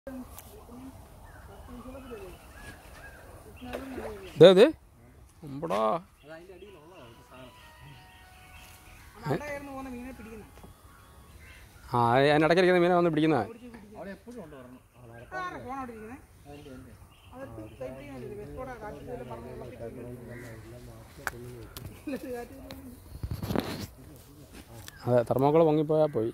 ദേ ദേ അമ്പടാ കയറുന്ന പോകുന്ന മീനെ പിടിക്കുന്ന ആ അതിനിടയ്ക്കിരിക്കുന്ന മീനെ വന്ന് പിടിക്കുന്ന അവിടെ എപ്പോഴും ഉണ്ട് പറഞ്ഞു ആരാ ഫോൺ അവിടെ ഇരിക്കുന്നത് അതെടുത്ത് ടൈപ്പ് ചെയ്യാനില്ലേ വെസ്കോടെ കാറ്റ് പോലെ പറഞ്ഞ് വെള്ളത്തിൽ ഇട്ടിട്ട് കാറ്റ് അതെ തെർമോക്കോൾ പൊങ്ങിപ്പോയാൽ പോയി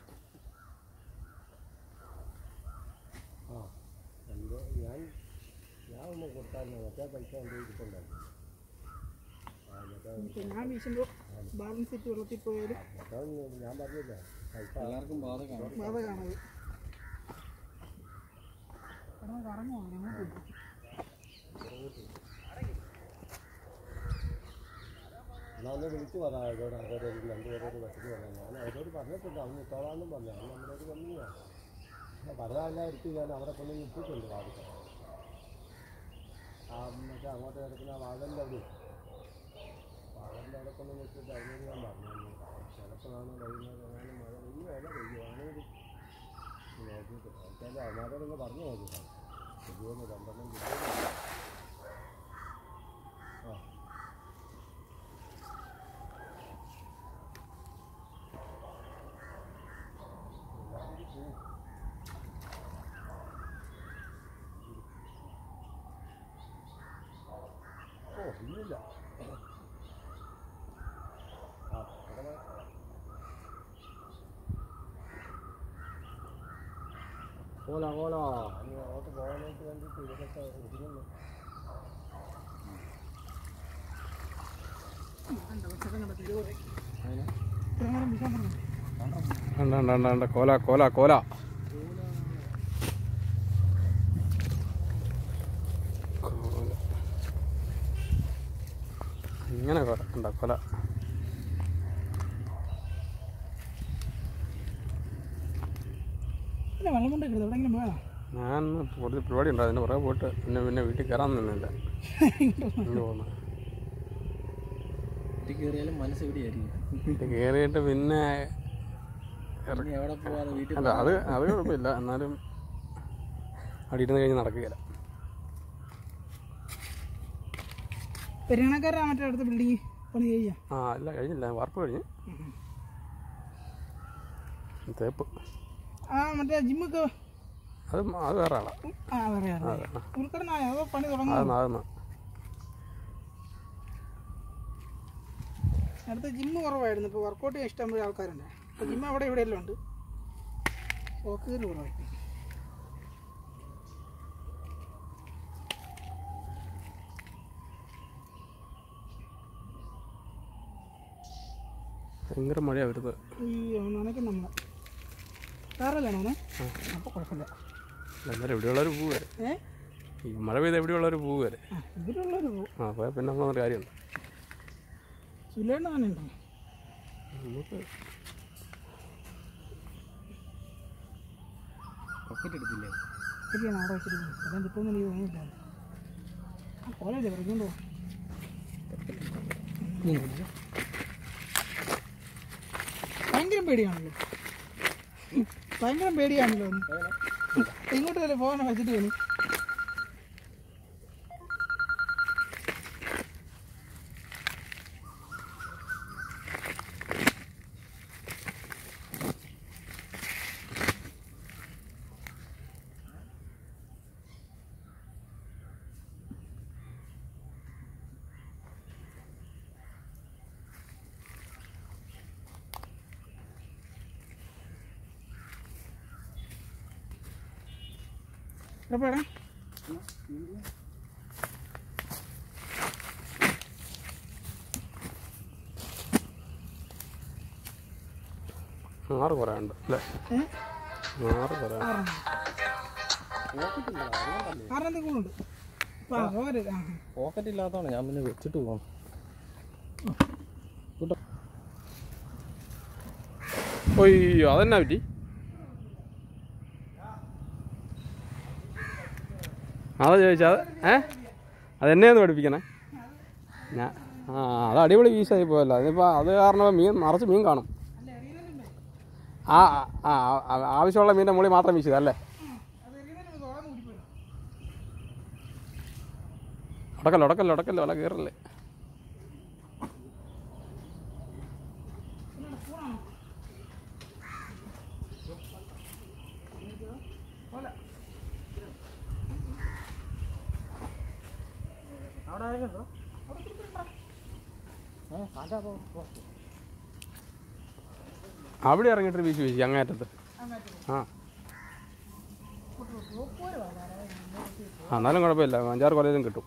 ഇപ്പൊ ഞാൻ വീശുമ്പോൾ ബാലൻസ് ഇട്ട് വെള്ളത്തിൽ പോയാലും എല്ലാവർക്കും ബാധകമാണ് ബാധ കാണത് കിടന്ന് കറങ്ങുവാണ് ഞങ്ങൾക്ക് എന്നാ ഒന്ന് വിളിച്ച് പറ അവരോട് അവരോട് രണ്ടുപേരോട് പറ്റിച്ച് പറയാം ഞാൻ അവരോട് പറഞ്ഞിട്ടുണ്ട് അവൻ ഇട്ടോളാന്നും പറഞ്ഞു അവൻ നമ്മളോട് പറഞ്ഞു പറയാല്ല എടുത്ത് ഞാൻ അവരെ കൊണ്ട് ഇട്ടിട്ടുണ്ട് വാദിക്കാൻ ആ മറ്റേ അങ്ങോട്ട് കിടക്കുന്ന ആ വാഴൻ്റെ അവിടെ വാഴൻ്റെ അവിടെ കൊണ്ട് നിൽച്ചിട്ട് അതിനോട് ഞാൻ പറഞ്ഞു ചിലപ്പോഴാണ് വൈകുന്നേരം അങ്ങനെ മഴ പെയ്യുക വേല പെയ്യുവാണെങ്കിൽ നോക്കിയിട്ട് എന്തായാലും അവന്മാരോടൊന്ന് പറഞ്ഞു നോക്കിട്ടാ ശരിയെന്ന് രണ്ടെണ്ണം കിട്ടും ആ ഓ ഇല്ലില്ല ആ അവിടെ വാ. ഓല ഓല ഇനി അങ്ങോട്ട് പോകാനായിട്ട് വേണ്ടിയിട്ട് ഇതൊക്കെ ഒരുങ്ങുന്നു ഇത്രയും വിഷം പറഞ്ഞു ഉണ്ട് ഉണ്ട് ഉണ്ട് ഉണ്ട് കോല കോല കോല കോല. ഇങ്ങനെ കോല ഉണ്ടോ കൊല പിന്നെ വെള്ളം കൊണ്ട് കിടന്നു എവിടെയെങ്കിലും പോയാ ഞാൻ കുറച്ച് പരിപാടി ഉണ്ട് അതിന് പുറകെ പോയിട്ട് പിന്നെ പിന്നെ വീട്ടിൽ കയറാൻ നിന്നില്ല ഇങ്ങോട്ട് പോകുന്നു വീട്ടിൽ കയറിയാലും മനസ്സ് എവിടെയായിരിക്കും വീട്ടിൽ കയറിയിട്ട് പിന്നെ ഇനി എവിടെ പോവാതെ വീട്ടിൽ അല്ല അത് അത് കുഴപ്പമില്ല എന്നാലും അവിടെ ഇരുന്ന് കഴിഞ്ഞ് നടക്കുകയില്ല പെരുങ്ങണക്കാരാ മറ്റേ അടുത്ത ബിൽഡിങ് പണി ചെയ്യാം ആ ഇല്ല കഴിഞ്ഞില്ല വാർപ്പ് കഴിഞ്ഞ് തേപ്പ് ആ മറ്റേ ജിമ്മൊക്കെ അത് മ- അത് വേറെ ആളാണ് ആ വേറെ ഉൾക്കടനായ അതോ പണി തുടങ്ങും അതെന്ന് അതെന്ന് അടുത്ത ജിമ്മ് കുറവായിരുന്നു ഇപ്പോൾ വർക്കൗട്ട് ചെയ്യാൻ ഇഷ്ടംപോലെ ആൾക്കാരുണ്ട് അപ്പോൾ ജിമ്മ് അവിടെ ഇവിടെ എല്ലാം ഉണ്ട് പോക്കുകൾ കുറവായി ഭയങ്കര മഴയാണ് വരുന്നത് ഈ നനയ്ക്കും നമ്മൾ കാറല്ലാണോ അപ്പോൾ കുഴപ്പമില്ല എന്നാലും എവിടെയുള്ളൊരു പൂ വരെ ഏ ഈ മഴ പെയ്ത് എവിടെയുള്ളൊരു പൂ വരെ ആ ഇവരുള്ളൊരു ആ പോയാൽ പിന്നെ നമ്മളൊരു കാര്യമുണ്ട് സുലേണ്ണ തന്നെ ഉണ്ടോ നമുക്ക് പോക്കറ്റ് എടുത്തില്ലേ ശരിയാണ് അവിടെ വെച്ചിരിക്കുന്നത് അതായത് ഇപ്പോൾ ഒന്നും എനിക്ക് തോന്നിയില്ല ആ കോളേജ് പറഞ്ഞുകൊണ്ടോ ഭയങ്കര പേടിയാണല്ലോ ഭയങ്കര പേടിയാണല്ലോ ഇങ്ങോട്ട് വരെ പോകാൻ വെച്ചിട്ട് പോണി എപ്പോഴാ ആറ് കുറേ ഉണ്ട് അല്ലേ ഏ ആറ് കുറേ ആറെണ്ണം ആറെണ്ണം കൂടുണ്ട് ആ പോരെ ആ പോക്കറ്റ് ഇല്ലാത്തതാണ് ഞാൻ പിന്നെ വെച്ചിട്ട് പോകാം ഒയ്യോ അതെന്നാ പറ്റി അതാ ചോദിച്ചാ അത് ഏ അതെന്നെയൊന്ന് പഠിപ്പിക്കണേ ഞാൻ ആ അത് അടിപൊളി വീശായി പോയല്ലോ അതിപ്പോൾ അത് കാരണം മീൻ നിറച്ച് മീൻ കാണും ആ ആ ആ, ആ, ആവശ്യമുള്ള മീൻ്റെ മുകളിൽ മാത്രം വീശുക അല്ലേ അത് എറിയുന്നതിന് മുമ്പ് തുറന്ന് ഉടക്കല്ല ഉടക്കല്ല ഉടക്കല്ല വല കയറല്ലേ അവിടെ ആരെങ്കിലും ഏ സാധാ പോ പോ. അവിടെ ഇറങ്ങിയിട്ട് വീശി വീശി അങ്ങേറ്റത്ത് ആ ആ എന്നാലും കുഴപ്പമില്ല അഞ്ചാറ് കൊല്ലം കിട്ടും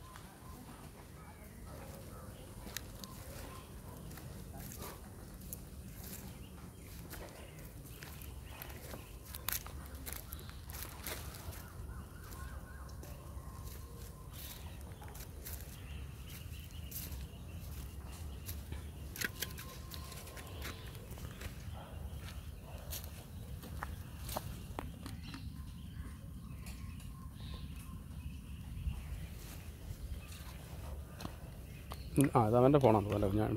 ഉം, ആ അത് അവൻ്റെ ഫോണാണ് പോലെ ഞാൻ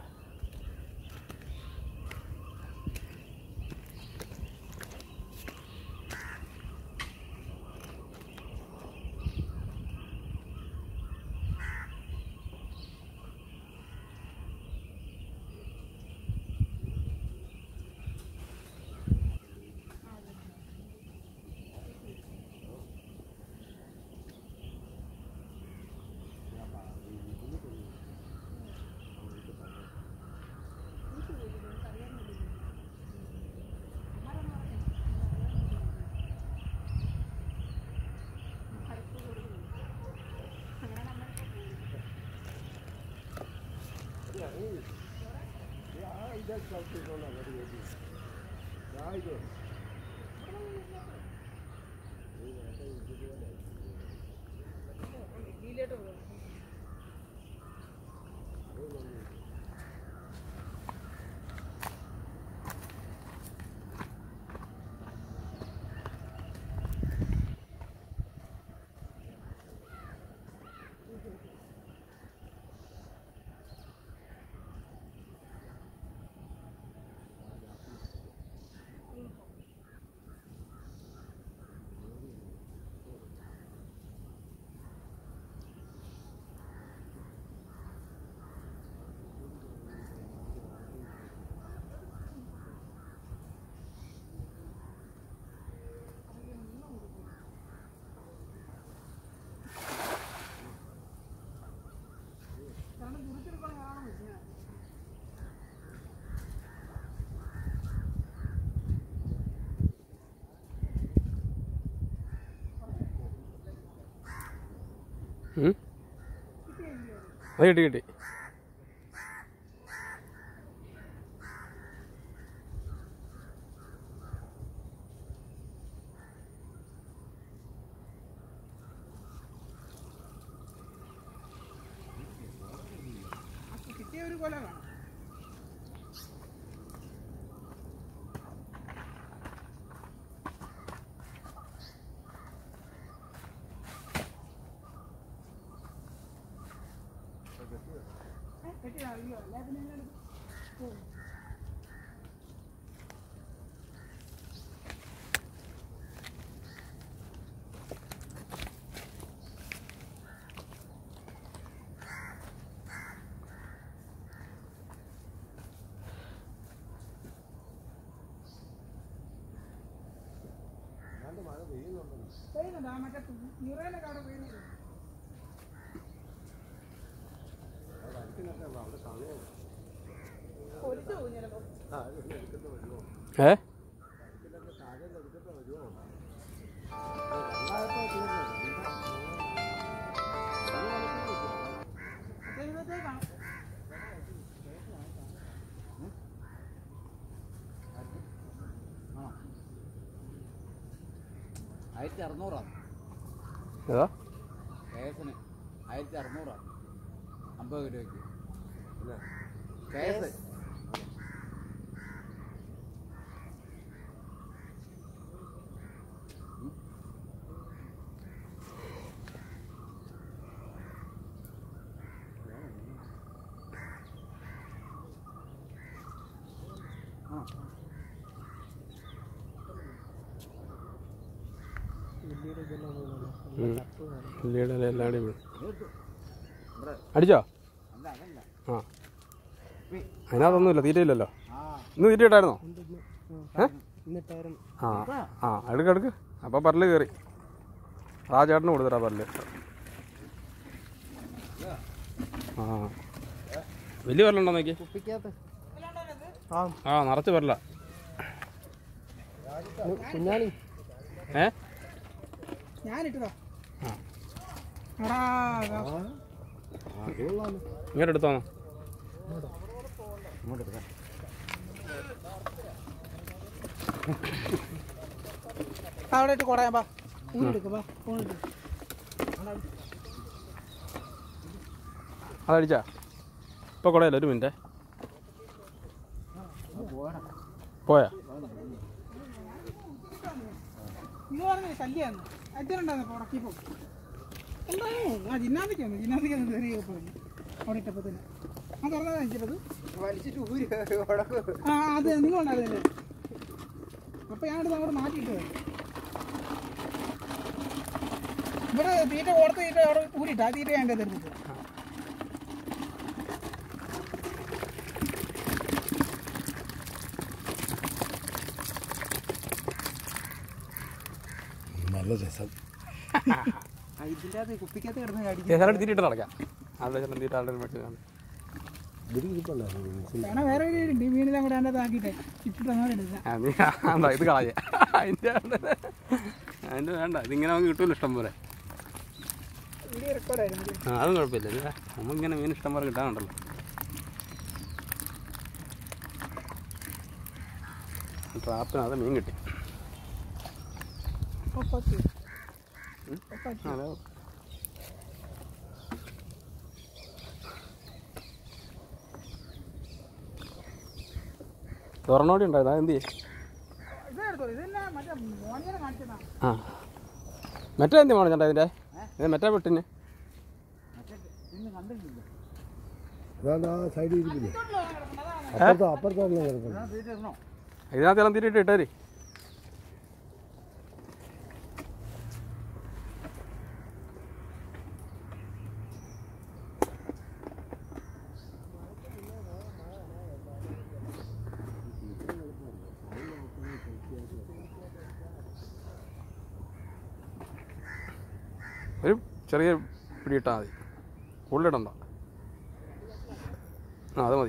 ഉം? അത് കിട്ടി കിട്ടി കിട്ടിയ ഒരു കൊല കാണാം ഏ, കിട്ടിയോ? അയ്യോ, അല്ലേ പിന്നെ എങ്ങനെ എടുക്കും? ഓ. പെയ്യുന്നുണ്ട്. ആ മറ്റേ യുറേനൊക്കെ അവിടെ പെയ്യുന്നുണ്ട്. പൊരിച്ചു പോകും ചിലപ്പോ. ഏ മറ്റേ ഇരുപത്തേക്കാണ്. ആയിരത്തി അറുന്നൂറാണ് ഏതാ കേസിന് ആയിരത്തി അറുന്നൂറാണ് അമ്പത് രൂപയ്ക്ക് കേസ് ഉം. ഉള്ളിയുടെ ഇല എല്ലാം അടി വീഴും അടിച്ചോ അല്ല അതല്ല ആ അതിനകത്തൊന്നുമില്ല തീറ്റയില്ലല്ലോ ആ ഇന്ന് തീറ്റ ഇട്ടായിരുന്നോ ഏ എന്നിട്ടായിരുന്നു ആ ആ എടുക്ക് എടുക്ക് അപ്പോൾ പല്ല് കയറി ആ ചേട്ടന് കൊടുത്തിട്ടാ പല്ല് ആ വലിയ പല്ലുണ്ടോ നോക്കി കുപ്പിക്കകത്ത് ആ ആ നിറച്ച് പല്ല കുഞ്ഞാണി ഏ ഞാനിട്ടതാ ആ എടാ ഇങ്ങോട്ട് എടുത്തോന്നോ ഇങ്ങോട്ട് എടുക്കാം അവിടെ ഇട്ട് കുറയാൻ പാ ഊരെടുക്ക് പാ ഊരെടുക്ക് അതടിച്ചാ ഇപ്പോൾ കുടയല്ല ഒരു മിനിറ്റ് പോയാ ഇത് പറഞ്ഞ ശല്യാന്ന് അച്ഛനുണ്ടായിരുന്നു ഉടക്കിപ്പോ എന്തായാലും ആ ജിന്നാസിക്ക് വന്നു ജിന്നാസിക്ക് വന്ന് കയറി പറഞ്ഞു അവിടെ ഇട്ടപ്പോ തന്നെ ആ തുറന്നതാ എനിക്കത് വലിച്ചിട്ട് ഊരി ഉടക്കും ആ അത് നിങ്ങളുണ്ടായിരുന്നല്ലേ അപ്പൊ ഞാനിത് അങ്ങോട്ട് മാറ്റിയിട്ട് വരാം. ഇവിടെ തീറ്റ ഓർത്ത് തീറ്റ അവിടെ ഊരിട്ട് ആ തീറ്റ ഞാൻ തരുന്നത് നല്ല രസം ഇതിൻ്റെ അകത്ത് കുപ്പിക്കകത്ത് കിടന്ന് അടിക്കും ചേട്ടാ തീറ്റ ഇട്ട് നടക്കാം ആളുടെ ചേട്ടൻ തീറ്റ ആളുടെ മേടിച്ച് കാണും ഇതിൽ ഇരിപ്പുണ്ടായിരുന്നു കാരണം വേറെ ഒരു ഉണ്ട് ഈ മീനെല്ലാം കൂടെ അതിൻ്റെ ആക്കിയിട്ട് ഇട്ടിട്ട് അങ്ങനെ എടുക്കാം ആ, നീ എന്താ ഇത് കളയ അതിൻ്റെ അതിൻ്റെ വേണ്ട ഇതിങ്ങനെ നമുക്ക് കിട്ടുമല്ലോ ഇഷ്ടം പോലെ വീഡിയോ റെക്കോർഡായിരുന്നു ആ അതും കുഴപ്പമില്ല ഇത് നമുക്കിങ്ങനെ മീൻ ഇഷ്ടം പോലെ കിട്ടാനുണ്ടല്ലോ ട്രാപ്പിനകത്ത് മീൻ കിട്ടി ഒപ്പാക്കി ആ, അതെ തുറന്നോടി ഉണ്ടായത് എന്ത് ചെയ്യും ഇതെടുത്തോ ഇതെല്ലാം മറ്റേ മോണിയനെ കാണിച്ചതാണ് ആ മറ്റേ എന്ത് വേണം ചേട്ടാ ഇതിൻ്റെ ഇത് മറ്റേ വെട്ടിന് ഇന്ന് കണ്ടിട്ടില്ല അതാണ് ആ സൈഡിൽ ഇരിപ്പില്ലേ അപ്പുറത്തോ അപ്പുറത്തോ ഒന്നും കിടക്കുന്നു ആ തീറ്റ ഇടണോ ഇതിനകത്തെല്ലാം തീറ്റിട്ട് ഇട്ടേരി ഒരു ചെറിയ പിടി ഇട്ടാൽ മതി ഉള്ളിടണ്ട ആ അത് മതി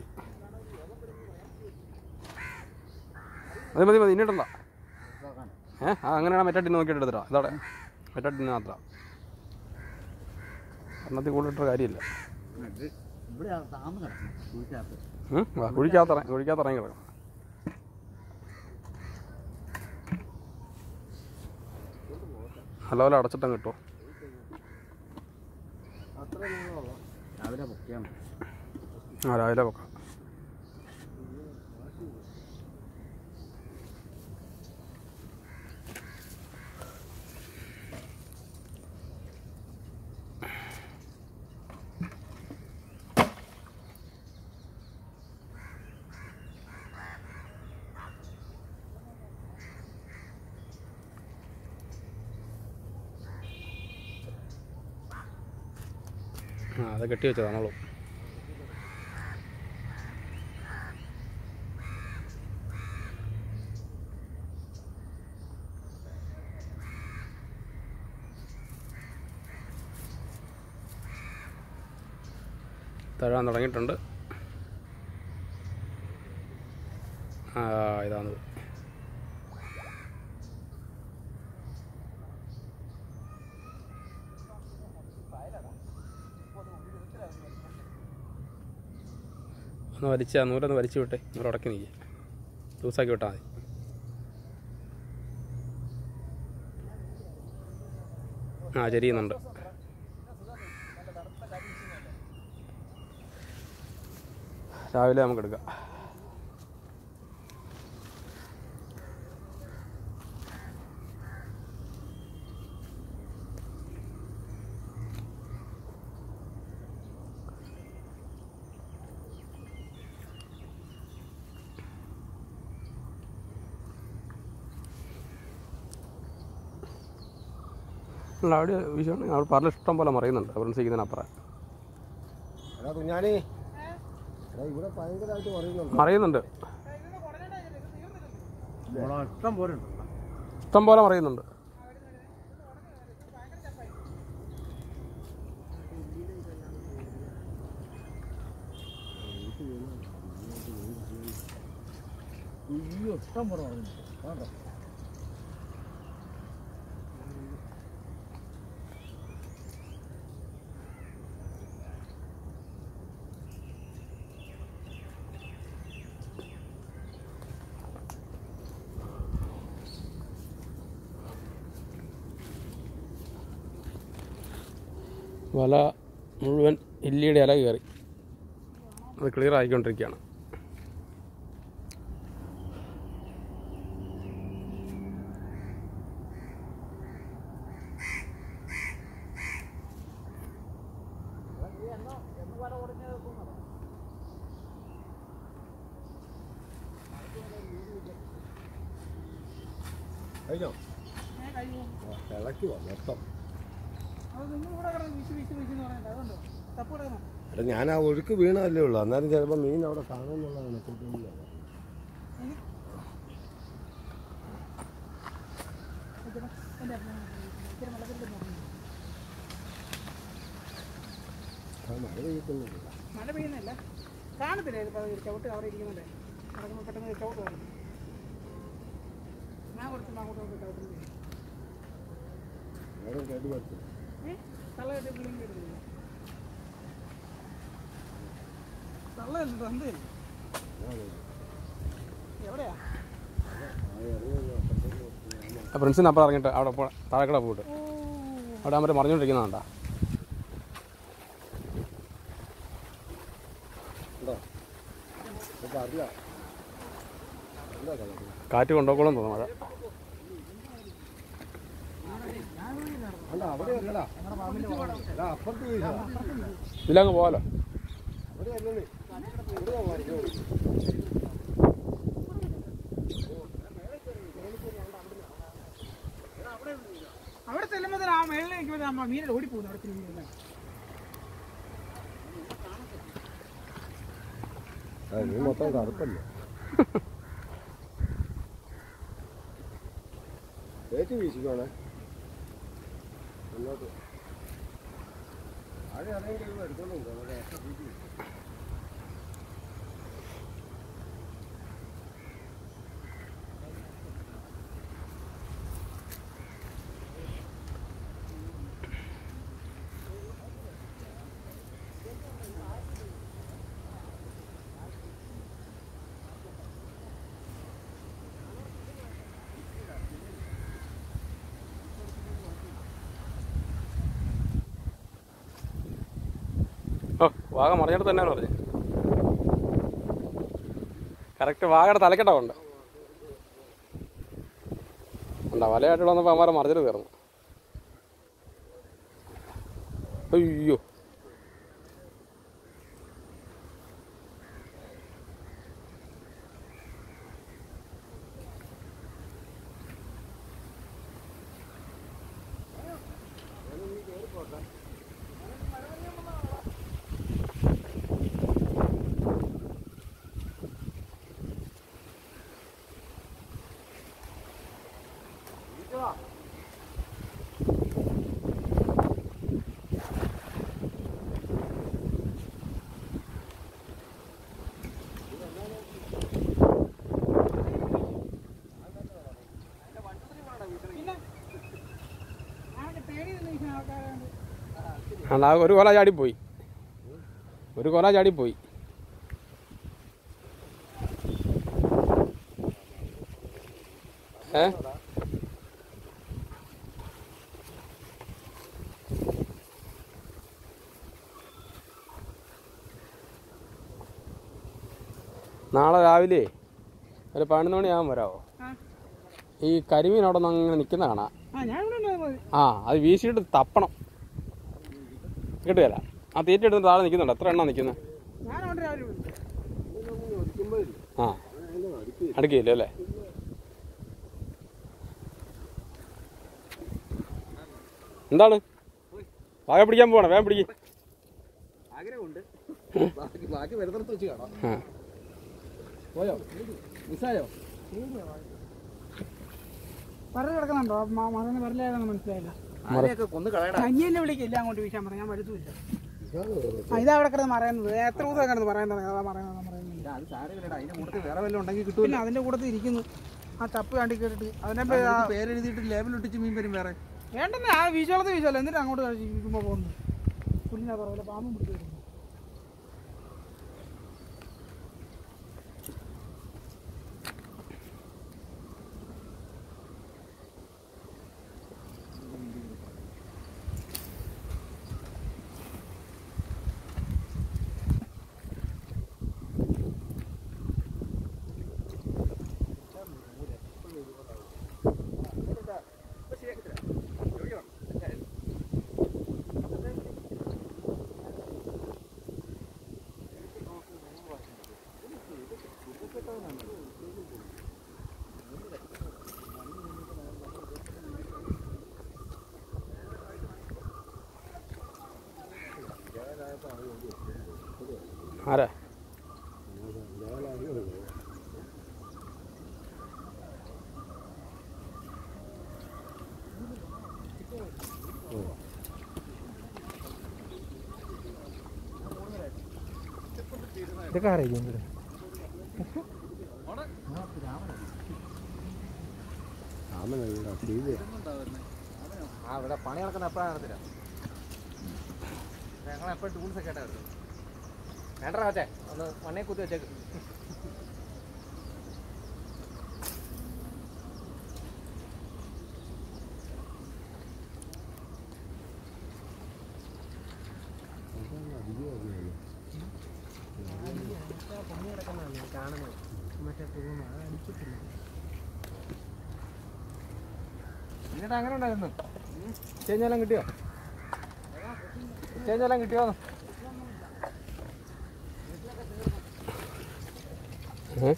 മതി മതി മതി ഇന്നിട്ടണ്ട ഏ ആ അങ്ങനെയാണ് മറ്റേ ടിന്ന് നോക്കിയിട്ട് എടുത്തിട്ടാ ഇതവിടെ മറ്റേ ടിന്ന് മാത്രം എണ്ണത്തിൽ കൂടുതലിട്ട കാര്യമില്ല ഇത് ഇവിടെ താന്ന് കിടക്കണം കുഴിക്കകത്ത് ഉം, വാ, കുഴിക്കകത്ത് ഇറങ്ങി കുഴിക്കകത്ത് ഇറങ്ങി കിടക്കണം നല്ലപോലെ അടച്ചിട്ടം കിട്ടുമോ രാവിലെ പൊക്കിയാൽ മതി ആ രാവിലെ വെക്കാം ആ അത് കെട്ടി വെച്ചതാണോളൂ തഴാൻ തുടങ്ങിയിട്ടുണ്ട് ആ ഇതാണ് ഒന്ന് വലിച്ച് ആ നൂലൊന്ന് വലിച്ചു വിട്ടേ നൂറ് ഉടക്കി നീക്കി ലൂസാക്കി വിട്ടാൽ മതി ആ ചെരിയുന്നുണ്ട് രാവിലെ നമുക്ക് എടുക്കാം അല്ല അവിടെ വിഷയം അവിടെ പറഞ്ഞ ഇഷ്ടം പോലെ മറിയുന്നുണ്ട് ഫ്രണ്ട്സ് ഇരിക്കുന്നതിനപ്പുറം എടാ കുഞ്ഞാണി എടാ ഇവിടെ ഭയങ്കരമായിട്ട് പറയുന്നുണ്ട് മറിയുന്നുണ്ട് ഇതിന്റെ കുറഞ്ഞിട്ടേ ഇത് തീർന്നില്ലല്ലോ ഇഷ്ടം പോലെ ഉണ്ട് ഇഷ്ടം പോലെ മറിയുന്നുണ്ട് അയ്യോ ഇഷ്ടം പോലെ പറഞ്ഞിട്ടുണ്ട് വേണ്ട വല മുഴുവൻ ഇല്ലിയുടെ ഇല കയറി അത് ക്ലിയർ ആയിക്കൊണ്ടിരിക്കുകയാണ് കഴിഞ്ഞോ ഞാൻ കഴിയും ഇളക്കി വാ മൊത്തം അത് നിങ്ങൾ ഇവിടെ കിടന്ന് വീശി വീശി വീശി എന്ന് പറയണ്ട അതുകൊണ്ടോ തപ്പ് കിടക്കണം എടാ ഞാൻ ആ ഒഴുക്ക് വീണതല്ലേ ഉള്ളൂ അന്നേരം ചിലപ്പോൾ മീൻ അവിടെ കാണുമെന്നുള്ളതാണ് കുട്ടികളിൽ എൻ്റെ ഇച്ചിരി വെള്ളത്തിൽ ആ മഴ പെയ്യുന്നില്ല മഴ പെയ്യുന്നില്ല കാണത്തില്ല ഇത് പകുതി ചവിട്ട് അവിടെ ഇരിക്കുന്നുണ്ട് നടക്കുമ്പോൾ പെട്ടെന്ന് ഒരു ചവിട്ട് വരും ഞാൻ കുറച്ച് അങ്ങോട്ട് നോക്കി ചവിട്ടുന്നത് നേരം കേട്ട് പറ്റും ഏ തള്ളയിട്ട് പുള്ളിയും കേട്ടില്ല തള്ളയല്ല തന്തയല്ല എവിടെയാ ഫ്രണ്ട്സിന് അപ്പുറം ഇറങ്ങിയിട്ട് അവിടെ പോ താഴെക്കട പോയിട്ട് ഓ അവിടെ അവർ മറിഞ്ഞുകൊണ്ടിരിക്കുന്നതാണ്ടാ അപ്പോൾ അറിയാം എന്താ കളർ കാറ്റ് കൊണ്ടുപോക്കോളും തോന്നുന്നു മഴ അല്ല അവിടെ അല്ലടാ എടാ അപ്പുറത്ത് വീശാ ഇതിലങ്ങ് പോകാലോ അവിടെ അല്ലേ ഇവിടെ മറിഞ്ഞോളൂ അവിടെ ചെല്ലുമ്പോൾ ആ മേളിൽ നിൽക്കുമ്പോൾ അമ്മ മീനിൽ ഓടിപ്പോകുന്നു അവിടെ തിരിഞ്ഞില്ല ആ നീ മൊത്തം കറുപ്പല്ലേ ഏറ്റ് വീശിക്കോണേ മുന്നോട്ട് ആടെ അറിയെങ്കിൽ എടുത്തോളുണ്ടോ അവിടെ ഓ വാഗ മറിഞ്ഞിട്ട് തന്നെയാണ് പറഞ്ഞു കറക്റ്റ് വാഗയുടെ തലക്കെട്ടാ ഉണ്ട് ഉണ്ടാ വലയായിട്ട് വന്നപ്പോൾ അമ്മാരെ മറിഞ്ഞിട്ട് തീർന്നു അയ്യോ പിന്നെ ആൾക്ക് പേടി നിൽക്കുന്ന ആൾക്കാരുണ്ട് ആണ്ടാ ഒരു കൊല ചാടിപ്പോയി ഒരു കൊല ചാടിപ്പോയി ഏ നാളെ രാവിലെ ഒരു പതിനൊന്ന് മണിയാകുമ്പോൾ വരാമോ ആ ഈ കരിമീൻ അവിടെ നിന്ന് അങ്ങനെ നിൽക്കുന്ന കാണാം ആ ഞാൻ ഇവിടെ ഉണ്ടാകുമ്പോൾ ആ അത് വീശിയിട്ട് തപ്പണം കിട്ടുകയല്ല ആ തീറ്റ എടുത്തിട്ട് താഴെ നിൽക്കുന്നുണ്ട് എത്ര എണ്ണ നിൽക്കുന്നത് ഞാൻ അവിടെ രാവിലെ വിളിച്ചു ആ അടുക്കിയില്ല അല്ലേ എന്താണ് വാഴ പിടിക്കാൻ പോകണം വേഗം പിടിക്ക് ആഗ്രഹമുണ്ട് ബാക്കി ബാക്കി വരുന്നിടത്ത് വെച്ച് കാണാം ആ പോയോ മിസ്സായോ പറഞ്ഞു കിടക്കുന്നുണ്ടോ മകന് വരലേതെന്ന് മനസ്സിലായില്ല ആരെയൊക്കെ കൊന്ന് കളയടാ അനിയനെ വിളിക്കില്ല അങ്ങോട്ട് വീശാൻ പറഞ്ഞു ഞാൻ വരുത്തുമില്ല ആ ഇതാ അവിടെ കിടന്ന് പറയുന്നത് എത്ര ദിവസം കിടന്ന് പറയുന്നത് അതാ പറയുന്നത് പറയുന്നില്ല അത് സാരമില്ലടാ അതിന്റെ കൂട്ടത്തിൽ വേറെ വല്ലതും ഉണ്ടെങ്കിൽ കിട്ടൂല പിന്നെ അതിന്റെ കൂട്ടത്തിൽ ഇരിക്കുന്നു ആ ചപ്പ് കാണ്ടി കേട്ടിട്ട് അതിനെ പേ- ആ- പേരെഴുതിയിട്ട് ലേബൽ ഒട്ടിച്ച് മീൻ വരും വേറെ വേണ്ടെന്നേ ആ വീശോളത്ത് വീശോല്ലോ എന്നിട്ട് അങ്ങോട്ട് ചുമ്മാ പോകുന്നു പുല്ലിനാ പറയില്ല പാമ്പും പിടിച്ചു വരുന്നു ആരാ ഇതൊക്കെ അറിയിക്കും രാമനല്ല സീത ആ ഇവിടെ പണി നടക്കുന്ന എപ്പോഴാണ് നടത്തില്ല ഞങ്ങൾ എപ്പോഴും ടൂൾസ് ഒക്കെ ആയിട്ടാണ് വേണ്ട വെച്ചേ ഒന്ന് മണ്ണേ കുത്തി വെച്ചേക്ക് എന്നിട്ട് അങ്ങനെ ഉണ്ടായിരുന്നു ചേഞ്ചെല്ലാം കിട്ടിയോ ചേഞ്ചെല്ലാം കിട്ടിയോ ഏ?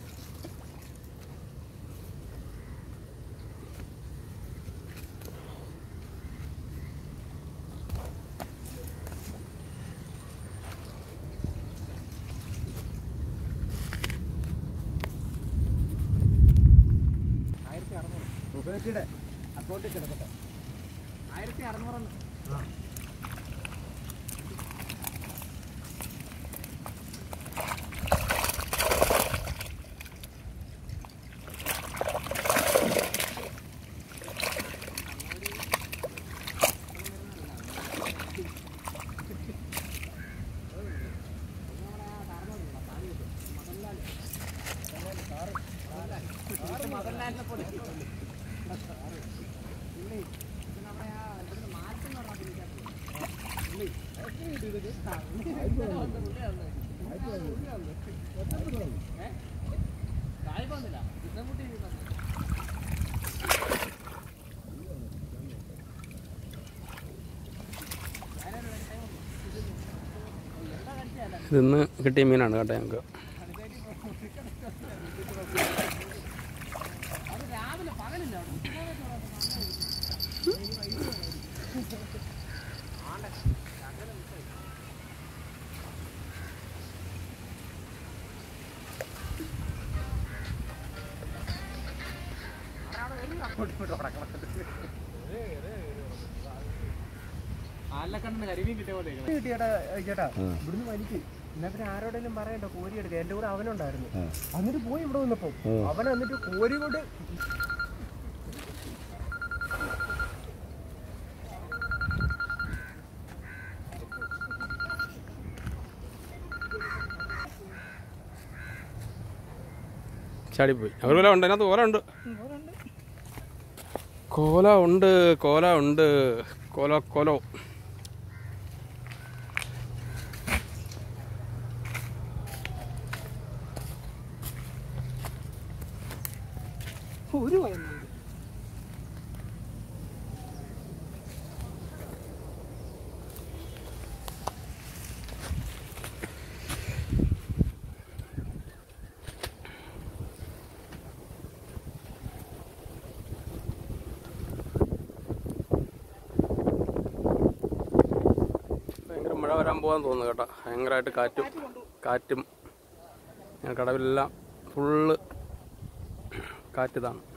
ആയിരത്തി അറുന്നൂറ് മുപ്പത്തിയുടെ അക്കൗണ്ടിൽ കിടക്കട്ടെ ആയിരത്തി അറുന്നൂറ് ഇതിന്ന് കിട്ടിയ മീനാണ് കേട്ടോ ഞങ്ങൾക്ക് ആലക്കണ്ണിന് കരിമീൻ കിട്ടിയ പോലെ കിട്ടിയേട്ടാ ചേട്ടാ ഇവിടുന്ന് വലിക്ക് എന്നാ പിന്നെ ആരോടെങ്കിലും പറയണ്ട കോരി എടുക്കുക എന്റെ കൂടെ അവനുണ്ടായിരുന്നു എന്നിട്ട് പോയി ഇവിടെ വന്നപ്പോ അവൻ എന്നിട്ട് കോരി കൊണ്ട് ചാടിപ്പോയി അവർ വല്ല ഉണ്ട് അതിനകത്ത് കോല ഉണ്ട് കോല ഉണ്ട് കോല ഉണ്ട് കോല കോലോ ഒരു വയറുണ്ട് ഭയങ്കര മഴ വരാൻ പോകാൻ തോന്നുന്നു കേട്ടോ ഭയങ്കരമായിട്ട് കാറ്റും കാറ്റും ഞാൻ കടവിലെല്ലാം ഫുള്ള് കാറ്റിതാണ്